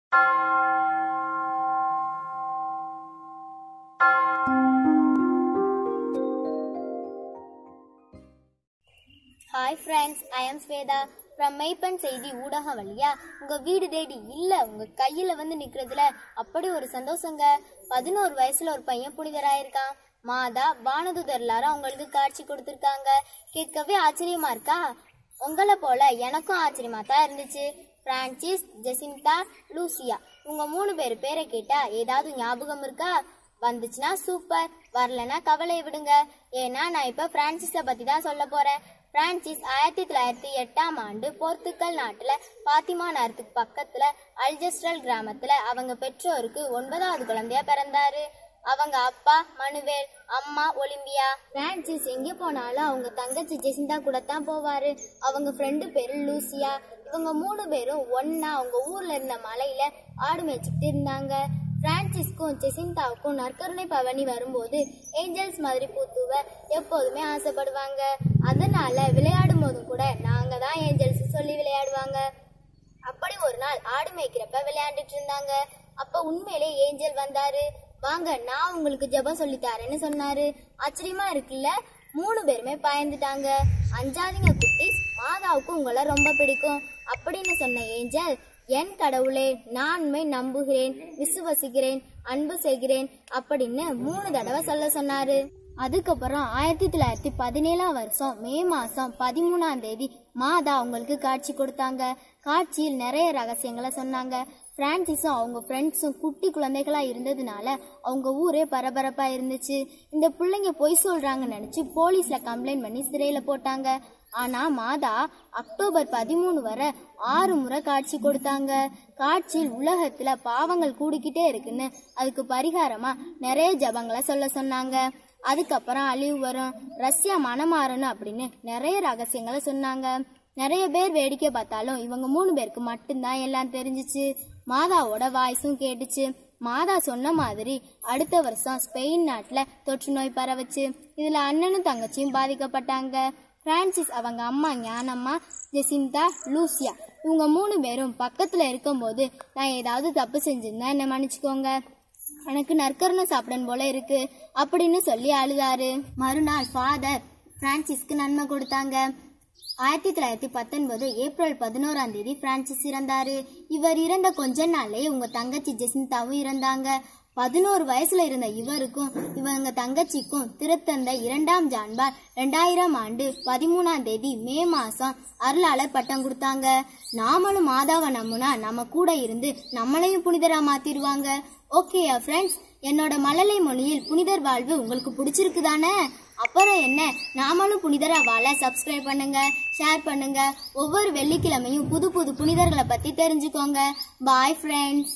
hi friends I am Shweta from Meippan செய்தி ஊடகம் வழியா உங்க வீடு தேடி இல்ல உங்க கையில வந்து நிக்கிறதுல அப்படி ஒரு சந்தோஷங்க பதினோரு வயசுல ஒரு பையன் புனிதராயிருக்கான் மாதா வானதுதர் எல்லாரும் அவங்களுக்கு காட்சி கொடுத்துருக்காங்க கேட்கவே ஆச்சரியமா இருக்கா உங்களை போல எனக்கும் ஆச்சரியமா தான் இருந்துச்சு பிரான்சிஸ் ஜெசிந்தா லூசியா உங்க மூணு பேர் பேரை கேட்டா ஏதாவது ஞாபகம் இருக்கா வந்துச்சுன்னா சூப்பர் வரலனா கவலையை விடுங்க ஏன்னா நான் இப்ப பிரான்சிஸ பத்தி தான் சொல்ல போறேன் பிரான்சிஸ் ஆயிரத்தி தொள்ளாயிரத்தி எட்டாம் ஆண்டு போர்த்துக்கல் நாட்டுல பாத்திமா நகரத்துக்கு பக்கத்துல அல்ஜஸ்ட்ரல் கிராமத்துல அவங்க பெற்றோருக்கு ஒன்பதாவது குழந்தையா பிறந்தாரு அவங்க அப்பா மனுவேல் அம்மா ஒலிம்பியா பிரான்சிஸ் எங்க போனாலும் அவங்க தங்கச்சி ஜெசிந்தா கூட தான் போவாரு அவங்க ஃப்ரெண்டு பேரு லூசியா இவங்க மூணு பேரும் ஒன்னா அவங்க ஊர்ல இருந்த மலையில ஆடு மேய்ச்சிட்டு இருந்தாங்க பிரான்சிஸ்க்கும் ஜெசிந்தாவுக்கும் நற்கருணை பவனி வரும்போது ஏஞ்சல்ஸ் மாதிரி பூத்துவ எப்போதுமே ஆசைப்படுவாங்க அதனால விளையாடும் போதும் கூட நாங்க தான் ஏஞ்சல்ஸ் சொல்லி விளையாடுவாங்க அப்படி ஒரு நாள் ஆடு மேய்க்கிறப்ப விளையாண்டுட்டு இருந்தாங்க அப்ப உண்மையிலே ஏஞ்சல் வந்தாரு வாங்க நான் உங்களுக்கு ஜெபம் சொல்லி தரேன்னு சொன்னாரு ஆச்சரியமா இருக்குல்ல மூணு பேருமே பயந்துட்டாங்க அஞ்சாதீங்க குட்டீஸ் மாதாவுக்கு உங்களை ரொம்ப பிடிக்கும் அப்படின்னு சொன்ன ஏஞ்சல் என் கடவுளே நான் உம்மை நம்புகிறேன் விசுவசிக்கிறேன் அன்பு செய்கிறேன் அப்படின்னு மூணு தடவை சொல்ல சொன்னாரு அதுக்கப்புறம் ஆயிரத்தி தொள்ளாயிரத்தி பதினேழாம் வருஷம் மே மாசம் பதிமூணாம் தேதி மாதா அவங்களுக்கு காட்சி கொடுத்தாங்க காட்சியில் நிறைய ரகசியங்களை சொன்னாங்க பிரான்சிஸும் அவங்க ஃப்ரெண்ட்ஸும் குட்டி குழந்தைகளா இருந்ததுனால அவங்க ஊரே பரபரப்பா இருந்துச்சு இந்த பிள்ளைங்க பொய் சொல்றாங்கன்னு நினைச்சு போலீஸ்ல கம்ப்ளைண்ட் பண்ணி சிறையில போட்டாங்க ஆனா மாதா அக்டோபர் பதிமூணு வரை ஆறு முறை காட்சி கொடுத்தாங்க காட்சியில் உலகத்துல பாவங்கள் கூடிக்கிட்டே இருக்குன்னு அதுக்கு பரிகாரமா நிறைய ஜபங்களை சொல்ல சொன்னாங்க அதுக்கப்புறம் அழிவு வரும் ரஷ்யா மனமாறணும் அப்படின்னு நிறைய ரகசியங்களை சொன்னாங்க நிறைய பேர் வேடிக்கை பார்த்தாலும் இவங்க மூணு பேருக்கு மட்டும்தான் எல்லாம் தெரிஞ்சிச்சு மாதாவோட வாய்ஸும் கேட்டுச்சு மாதா சொன்ன மாதிரி அடுத்த வருஷம் ஸ்பெயின் நாட்டுல தொற்று நோய் பரவுச்சு இதுல அண்ணனும் தங்கச்சியும் பாதிக்கப்பட்டாங்க பிரான்சிஸ் அவங்க அம்மா ஞானம்மா ஜெசிந்தா லூசியா இவங்க மூணு பேரும் பக்கத்துல இருக்கும்போது நான் ஏதாவது தப்பு செஞ்சிருந்தா என்ன மன்னிச்சுக்கோங்க எனக்கு நற்கரணை சாப்பிடணும் போல இருக்கு அப்படின்னு சொல்லி அழுதாரு மறுநாள் ஃபாதர் பிரான்சிஸ்க்கு நன்மை கொடுத்தாங்க ஆயிரத்தி தொள்ளாயிரத்தி பத்தொன்பது ஏப்ரல் பதினோராம் தேதி பிரான்சிஸ் இறந்தாரு இவர் இறந்த கொஞ்ச நாள்லயே உங்க தங்கச்சி ஜெசிந்தாவும் இறந்தாங்க பதினோரு வயசுல இருந்த இவருக்கும் இவங்க தங்கச்சிக்கும் திருத்தந்தை இரண்டாம் ஜான்பார் ரெண்டாயிரம் ஆண்டு பதிமூணாம் தேதி மே மாசம் அருளாளர் பட்டம் கொடுத்தாங்க நாமளும் மாதாவை நம்புனா நம்ம கூட இருந்து நம்மளையும் புனிதரா மாத்திருவாங்க ஓகே ஃப்ரெண்ட்ஸ் என்னோட மழலை மொழியில் புனிதர் வாழ்வு உங்களுக்கு பிடிச்சிருக்குதானே அப்புறம் என்ன நாமளும் புனிதரா வாழ சப்ஸ்கிரைப் பண்ணுங்க ஷேர் பண்ணுங்க ஒவ்வொரு வெள்ளிக்கிழமையும் புது புது புனிதர்களை பத்தி தெரிஞ்சுக்கோங்க பாய் ஃப்ரெண்ட்ஸ்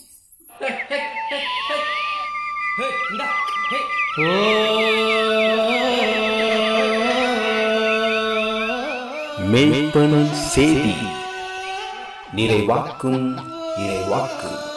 மெய்ப்பன செய்தி நிறைவாக்கும் இறைவாக்கு